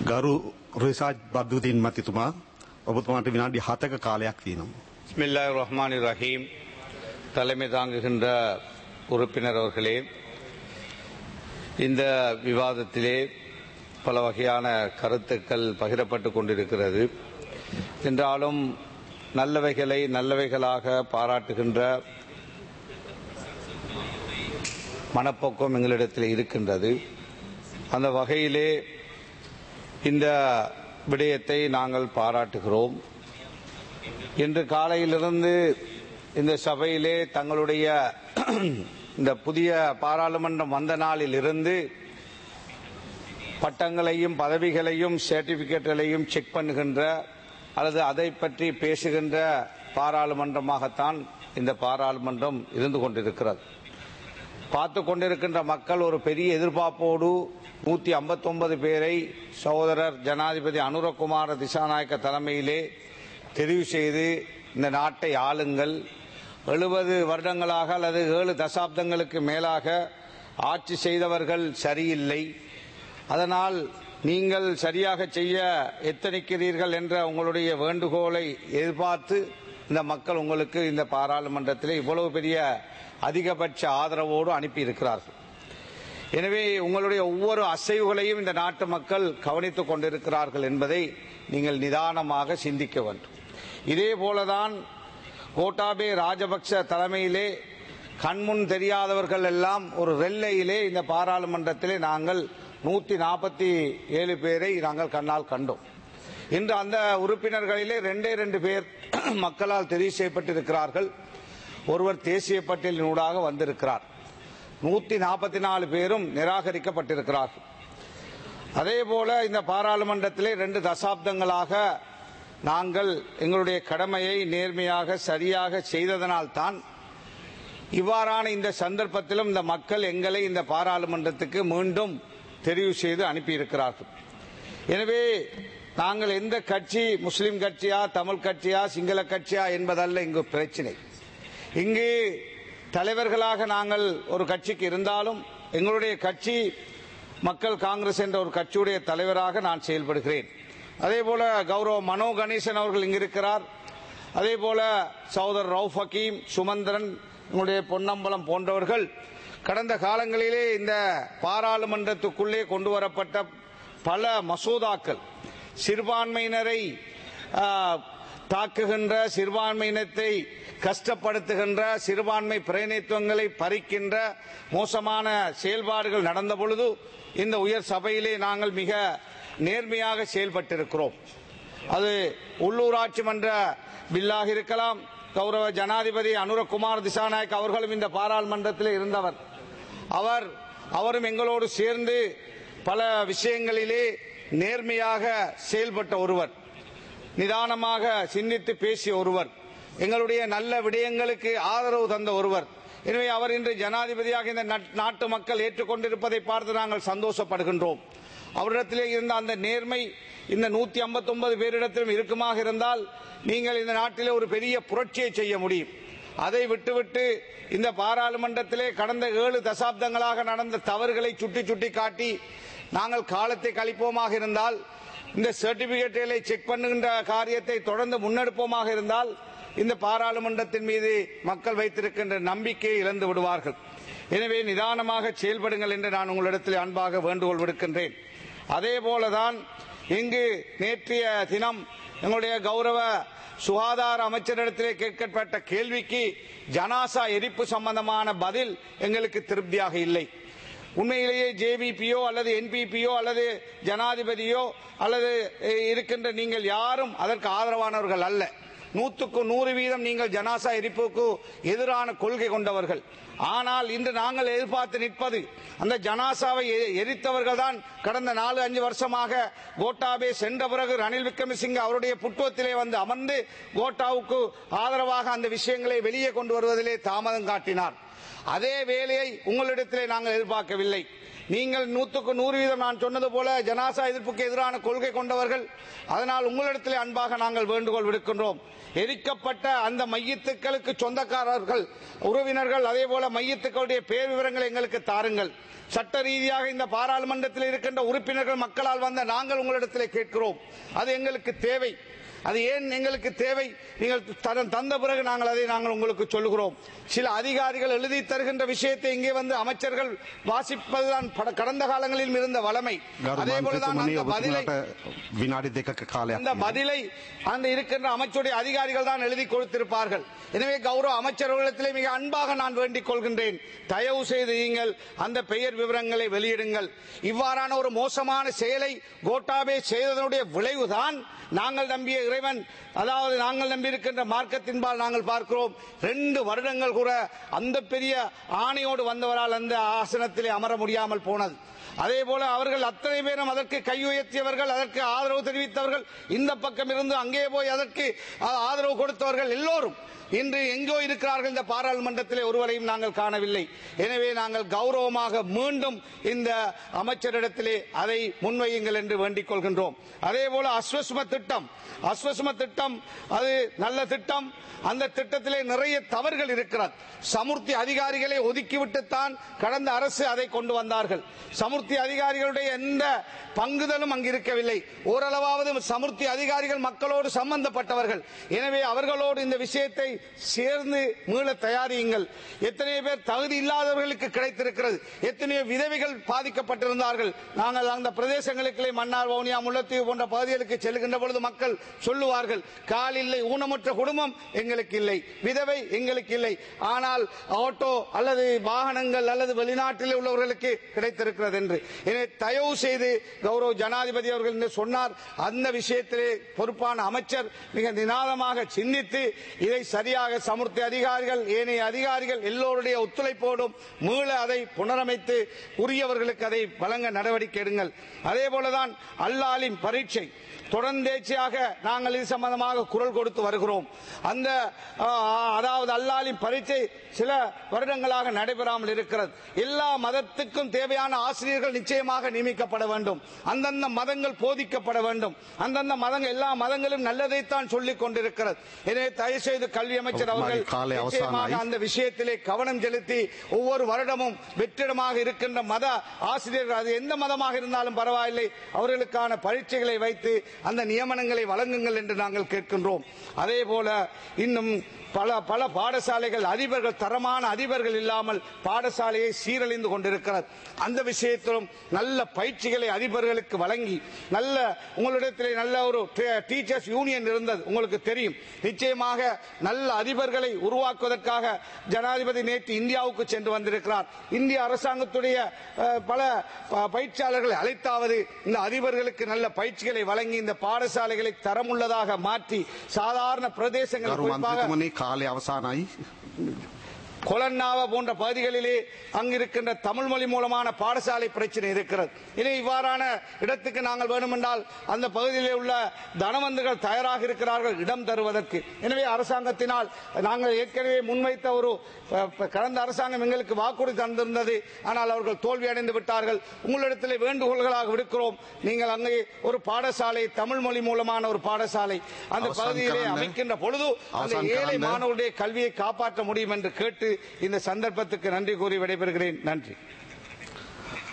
ගරු රිසාජ් බද්දුදීන් මතිතුමා ඔබතුමාට විනාඩි 7ක කාලයක් තියෙනවා. பிஸ்மில்லாஹ் ரஹ்மான் ரஹீம் தலைமை தாங்குகின்ற உறுப்பினர் அவர்களே இந்த விவாதத்திலே பல வகையான கருத்துக்கள் பகிரப்பட்டுக் கொண்டிருக்கிறது என்றாலும் நல்லவைகளை நல்லவைகளாக பாராட்டுகின்ற மனப்போக்கம் எங்களிடத்தில் இருக்கின்றது அந்த வகையிலே இந்த விடயத்தை நாங்கள் பாராட்டுகிறோம் இன்று காலையிலிருந்து இந்த சபையிலே தங்களுடைய இந்த புதிய பாராளுமன்றம் வந்த நாளில் இருந்து பட்டங்களையும் பதவிகளையும் சர்டிபிகேட்களையும் செக் பண்ணுகின்ற அல்லது அதை பற்றி பேசுகின்ற பாராளுமன்றமாகத்தான் இந்த பாராளுமன்றம் இருந்து கொண்டிருக்கிறது பார்த்து கொண்டிருக்கின்ற மக்கள் ஒரு பெரிய எதிர்பார்ப்போடு நூத்தி ஐம்பத்தொன்பது பேரை சகோதரர் ஜனாதிபதி அனுரகுமார திசாநாயக்க தலைமையிலே தெரிவு செய்து இந்த நாட்டை ஆளுங்கள் எழுபது வருடங்களாக அல்லது ஏழு தசாப்தங்களுக்கு மேலாக ஆட்சி செய்தவர்கள் சரியில்லை அதனால் நீங்கள் சரியாக செய்ய எத்தனிக்கிறீர்கள் என்ற உங்களுடைய வேண்டுகோளை எதிர்பார்த்து இந்த மக்கள் உங்களுக்கு இந்த பாராளுமன்றத்தில் இவ்வளவு பெரிய அதிகபட்ச ஆதரவோடு அனுப்பியிருக்கிறார்கள் எனவே உங்களுடைய ஒவ்வொரு அசைவுகளையும் இந்த நாட்டு மக்கள் கவனித்துக் கொண்டிருக்கிறார்கள் என்பதை நீங்கள் நிதானமாக சிந்திக்க வேண்டும் இதே போலதான் கோட்டாபே ராஜபக்ச தலைமையிலே கண்முன் தெரியாதவர்கள் எல்லாம் ஒரு ரெல்லையிலே இந்த பாராளுமன்றத்திலே நாங்கள் நூத்தி நாற்பத்தி ஏழு பேரை நாங்கள் கண்ணால் கண்டோம் இன்று அந்த உறுப்பினர்களிலே ரெண்டே ரெண்டு பேர் மக்களால் தெரிவு செய்யப்பட்டிருக்கிறார்கள் ஒருவர் தேசிய பட்டியலினூடாக வந்திருக்கிறார் நூத்தி நாற்பத்தி நாலு பேரும் நிராகரிக்கப்பட்டிருக்கிறார்கள் அதே போல இந்த பாராளுமன்றத்திலே ரெண்டு தசாப்தங்களாக நாங்கள் எங்களுடைய கடமையை நேர்மையாக சரியாக செய்ததனால்தான் இவ்வாறான இந்த சந்தர்ப்பத்திலும் இந்த மக்கள் எங்களை இந்த பாராளுமன்றத்துக்கு மீண்டும் தெரிவு செய்து அனுப்பியிருக்கிறார்கள் எனவே நாங்கள் எந்த கட்சி முஸ்லிம் கட்சியா தமிழ் கட்சியா சிங்கள கட்சியா என்பதல்ல இங்கு பிரச்சனை இங்கு தலைவர்களாக நாங்கள் ஒரு கட்சிக்கு இருந்தாலும் எங்களுடைய கட்சி மக்கள் காங்கிரஸ் என்ற ஒரு கட்சியுடைய தலைவராக நான் செயல்படுகிறேன் அதே போல கௌரவ மனோ கணேசன் அவர்கள் இங்கு இருக்கிறார் அதே போல சகோதரர் ரவுப் ஹக்கீம் சுமந்திரன் உங்களுடைய பொன்னம்பலம் போன்றவர்கள் கடந்த காலங்களிலே இந்த பாராளுமன்றத்துக்குள்ளே கொண்டு வரப்பட்ட பல மசோதாக்கள் சிறுபான்மையினரை தாக்குகின்ற சிறுபான்மையினத்தை கஷ்டப்படுத்துகின்ற சிறுபான்மை பிரதிநிதித்துவங்களை பறிக்கின்ற மோசமான செயல்பாடுகள் நடந்த பொழுது இந்த உயர் சபையிலே நாங்கள் மிக நேர்மையாக செயல்பட்டிருக்கிறோம் அது உள்ளூராட்சி மன்ற பில்லாக இருக்கலாம் கௌரவ ஜனாதிபதி அனுரகுமார் திசாநாயக் அவர்களும் இந்த பாராளுமன்றத்தில் இருந்தவர் அவர் அவரும் எங்களோடு சேர்ந்து பல விஷயங்களிலே நேர்மையாக செயல்பட்ட ஒருவர் நிதானமாக சிந்தித்து பேசிய ஒருவர் எங்களுடைய நல்ல விடயங்களுக்கு ஆதரவு தந்த ஒருவர் எனவே அவர் இன்று ஜனாதிபதியாக இந்த நாட்டு மக்கள் ஏற்றுக்கொண்டிருப்பதை பார்த்து நாங்கள் சந்தோஷப்படுகின்றோம் அவரிடத்திலே இருந்த அந்த நேர்மை இந்த நூத்தி ஐம்பத்தி ஒன்பது பேரிடத்திலும் இருக்குமாக இருந்தால் நீங்கள் இந்த நாட்டிலே ஒரு பெரிய புரட்சியை செய்ய முடியும் அதை விட்டுவிட்டு இந்த பாராளுமன்றத்திலே கடந்த ஏழு தசாப்தங்களாக நடந்த தவறுகளை சுட்டி சுட்டி காட்டி நாங்கள் காலத்தை கழிப்போமாக இருந்தால் இந்த சர்டிபிகேட்டுகளை செக் பண்ணுகின்ற காரியத்தை தொடர்ந்து முன்னெடுப்போமாக இருந்தால் இந்த பாராளுமன்றத்தின் மீது மக்கள் வைத்திருக்கின்ற நம்பிக்கையை இழந்து விடுவார்கள் எனவே நிதானமாக செயல்படுங்கள் என்று நான் உங்களிடத்தில் அன்பாக வேண்டுகோள் விடுக்கின்றேன் அதே போலதான் இங்கு நேற்றைய தினம் எங்களுடைய கௌரவ சுகாதார அமைச்சரிடத்திலே கேட்கப்பட்ட கேள்விக்கு ஜனாசா எரிப்பு சம்பந்தமான பதில் எங்களுக்கு திருப்தியாக இல்லை உண்மையிலேயே ஜேவிபியோ அல்லது என்பிபியோ அல்லது ஜனாதிபதியோ அல்லது இருக்கின்ற நீங்கள் யாரும் அதற்கு ஆதரவானவர்கள் அல்ல நூற்றுக்கு நூறு வீதம் நீங்கள் ஜனாசா எரிப்புக்கு எதிரான கொள்கை கொண்டவர்கள் ஆனால் இன்று நாங்கள் எதிர்பார்த்து நிற்பது அந்த ஜனாசாவை எரித்தவர்கள் தான் கடந்த நாலு அஞ்சு வருஷமாக கோட்டாபே சென்ற பிறகு ரணில் விக்ரமசிங்க அவருடைய புட்டுவத்திலே வந்து அமர்ந்து கோட்டாவுக்கு ஆதரவாக அந்த விஷயங்களை வெளியே கொண்டு வருவதிலே தாமதம் காட்டினார் அதே வேலையை உங்களிடத்திலே நாங்கள் எதிர்பார்க்கவில்லை நீங்கள் நூற்றுக்கு நூறு வீதம் நான் சொன்னது போல ஜனாசா எதிர்ப்புக்கு எதிரான கொள்கை கொண்டவர்கள் அதனால் உங்களிடத்திலே அன்பாக நாங்கள் வேண்டுகோள் விடுக்கின்றோம் எரிக்கப்பட்ட அந்த மையத்துக்களுக்கு சொந்தக்காரர்கள் உறவினர்கள் அதே போல மையத்துக்களுடைய பேர் விவரங்களை எங்களுக்கு தாருங்கள் சட்ட ரீதியாக இந்த பாராளுமன்றத்தில் இருக்கின்ற உறுப்பினர்கள் மக்களால் வந்த நாங்கள் உங்களிடத்திலே கேட்கிறோம் அது எங்களுக்கு தேவை அது ஏன் எங்களுக்கு தேவை நீங்கள் தர- தந்த பிறகு நாங்கள் அதை நாங்கள் உங்களுக்கு சொல்லுகிறோம் சில அதிகாரிகள் எழுதி தருகின்ற விஷயத்தை இங்கே வந்து அமைச்சர்கள் வாசிப்பதுதான் பட- கடந்த காலங்களில் இருந்த வளமை ගරු அதே போலதான் මන්ත්‍රතුමනි அந்த பதிலை ඔබතුමාට විනාඩි දෙකක කාලයක් அந்த තියෙනවා. பதிலை அந்த இருக்கின்ற அமைச்சுடைய அதிகாரிகள் தான் எழுதி கொடுத்திருப்பார்கள் எனவே கௌரவ அமைச்சர்களிடத்திலே மிக அன்பாக நான் வேண்டிக் கொள்கின்றேன் தயவு செய்து நீங்கள் அந்த பெயர் விவரங்களை வெளியிடுங்கள் இவ்வாறான ஒரு மோசமான செயலை கோட்டாபே செய்ததனுடைய விளைவுதான் நாங்கள் நம்பிய இறைவன் அதாவது நாங்கள் நம்பியிருக்கின்ற மார்க்கத்தின்பால் நாங்கள் பார்க்கிறோம் ரெண்டு வருடங்கள் கூட அந்த பெரிய ஆணையோடு வந்தவரால் அந்த ஆசனத்திலே அமர முடியாமல் போனது அதே போல அவர்கள் அத்தனை பேரும் அதற்கு கை உயர்த்தியவர்கள் அதற்கு ஆதரவு தெரிவித்தவர்கள் இந்த பக்கம் இருந்து அங்கே போய் அதற்கு ஆ- ஆதரவு கொடுத்தவர்கள் எல்லோரும் இன்று எங்கோ இருக்கிறார்கள் இந்த பாராளுமன்றத்திலே ஒருவரையும் நாங்கள் காணவில்லை எனவே நாங்கள் கௌரவமாக மீண்டும் இந்த அமைச்சரிடத்திலே அதை முன்வையுங்கள் என்று வேண்டிக் கொள்கின்றோம் அதே போல அஸ்வஸ்ம திட்டம் அஸ்வஸ்ம திட்டம் அது நல்ல திட்டம் அந்த திட்டத்திலே நிறைய தவறுகள் இருக்கிறது சமுர்த்தி அதிகாரிகளை ஒதுக்கிவிட்டுத்தான் கடந்த அரசு அதை கொண்டு வந்தார்கள் சமுர்த்தி அதிகாரிகளுடைய எந்த பங்குதலும் அங்கு இருக்கவில்லை ஓரளவாவது சமுர்த்தி அதிகாரிகள் மக்களோடு சம்பந்தப்பட்டவர்கள் எனவே அவர்களோடு இந்த விஷயத்தை சேர்ந்து மீள தயாரியுங்கள் எத்தனை பேர் தகுதி இல்லாதவர்களுக்கு கிடைத்திருக்கிறது எத்தனையோ விதவைகள் பாதிக்கப்பட்டிருந்தார்கள் நாங்கள் அந்த பிரதேசங்களுக்கு மன்னார் வவுனியா முல்லைத்தீவு போன்ற பகுதிகளுக்கு செல்கின்ற பொழுது மக்கள் சொல்லுவார்கள் கால் இல்லை ஊனமுற்ற குடும்பம் எங்களுக்கு இல்லை விதவை எங்களுக்கு இல்லை ஆனால் ஆட்டோ அல்லது வாகனங்கள் அல்லது வெளிநாட்டில் உள்ளவர்களுக்கு கிடைத்திருக்கிறது என்று எனவே தயவு செய்து கௌரவ ஜனாதிபதி அவர்கள் என்று சொன்னார் அந்த விஷயத்திலே பொறுப்பான அமைச்சர் மிக நிதானமாக சிந்தித்து இதை சரியாக சமுர்த்தி அதிகாரிகள் ஏனைய அதிகாரிகள் எல்லோருடைய ஒத்துழைப்போடும் மீள அதை புனரமைத்து உரியவர்களுக்கு அதை வழங்க நடவடிக்கை எடுங்கள் அதே போலதான் அல்லாலின் பரீட்சை தொடர்ந்தேச்சியாக நாங்கள் இது சம்பந்தமாக குரல் கொடுத்து வருகிறோம் அந்த ஆ, அதாவது அல்லாலின் பரீட்சை சில வருடங்களாக நடைபெறாமல் இருக்கிறது எல்லா மதத்துக்கும் தேவையான ஆசிரியர்கள் நிச்சயமாக நியமிக்கப்பட வேண்டும் அந்தந்த மதங்கள் போதிக்கப்பட வேண்டும் அந்தந்த மதங்கள் எல்லா மதங்களும் நல்லதைத்தான் சொல்லிக் கொண்டிருக்கிறது எனவே தயவு செய்து கல்வி அமைச்சர் அவர்கள் காலை அவசானம் நிச்சயமாக ஆகி. அந்த விஷயத்திலே கவனம் செலுத்தி ஒவ்வொரு வருடமும் வெற்றிடமாக இருக்கின்ற மத ஆசிரியர்கள் அது எந்த மதமாக இருந்தாலும் பரவாயில்லை அவர்களுக்கான பரீட்சைகளை வைத்து அந்த நியமனங்களை வழங்குங்கள் என்று நாங்கள் கேட்கின்றோம் அதே போல இன்னும் பல பல பாடசாலைகள் அதிபர்கள் தரமான அதிபர்கள் இல்லாமல் பாடசாலையை சீரழிந்து கொண்டிருக்கிறது அந்த விஷயத்திலும் நல்ல பயிற்சிகளை அதிபர்களுக்கு வழங்கி நல்ல உங்களிடத்திலே நல்ல ஒரு டீச்சர்ஸ் யூனியன் இருந்தது உங்களுக்கு தெரியும் நிச்சயமாக நல்ல அதிபர்களை உருவாக்குவதற்காக ஜனாதிபதி நேற்று இந்தியாவுக்கு சென்று வந்திருக்கிறார் இந்திய அரசாங்கத்துடைய அஹ், பல ப- பயிற்சியாளர்களை அழைத்தாவது இந்த அதிபர்களுக்கு நல்ல பயிற்சிகளை வழங்கி இந்த பாடசாலைகளை தரமுள்ளதாக மாற்றி சாதாரண பிரதேசங்கள் ගරු குறிப்பாக මන්ත්‍රතුමනි කාලය අවසానයි கொலன்னாவ போன்ற பகுதிகளிலே அங்கிருக்கின்ற தமிழ் மொழி மூலமான பாடசாலை பிரச்சனை இருக்கிறது இனி இவ்வாறான இடத்துக்கு நாங்கள் வேண்டுமென்றால் அந்த பகுதியிலே உள்ள தனவந்தர்கள் தயாராக இருக்கிறார்கள் இடம் தருவதற்கு எனவே அரசாங்கத்தினால் நாங்கள் ஏற்கனவே முன்வைத்த ஒரு அஹ், கடந்த அரசாங்கம் எங்களுக்கு வாக்குறுதி தந்திருந்தது ஆனால் அவர்கள் தோல்வி அடைந்து விட்டார்கள் உங்களிடத்திலே வேண்டுகோள்களாக விடுக்கிறோம் நீங்கள் அங்கே ஒரு பாடசாலை தமிழ் மொழி மூலமான ஒரு பாடசாலை அந்த அவசான் பகுதியிலே கலந்த- அமைக்கின்ற பொழுது அந்த அவசான் ஏழை கலந்த- மாணவருடைய கல்வியை காப்பாற்ற முடியும் என்று கேட்டு இந்த சந்தர்ப்பத்துக்கு நன்றி கூறி விடைபெறுகிறேன் நன்றி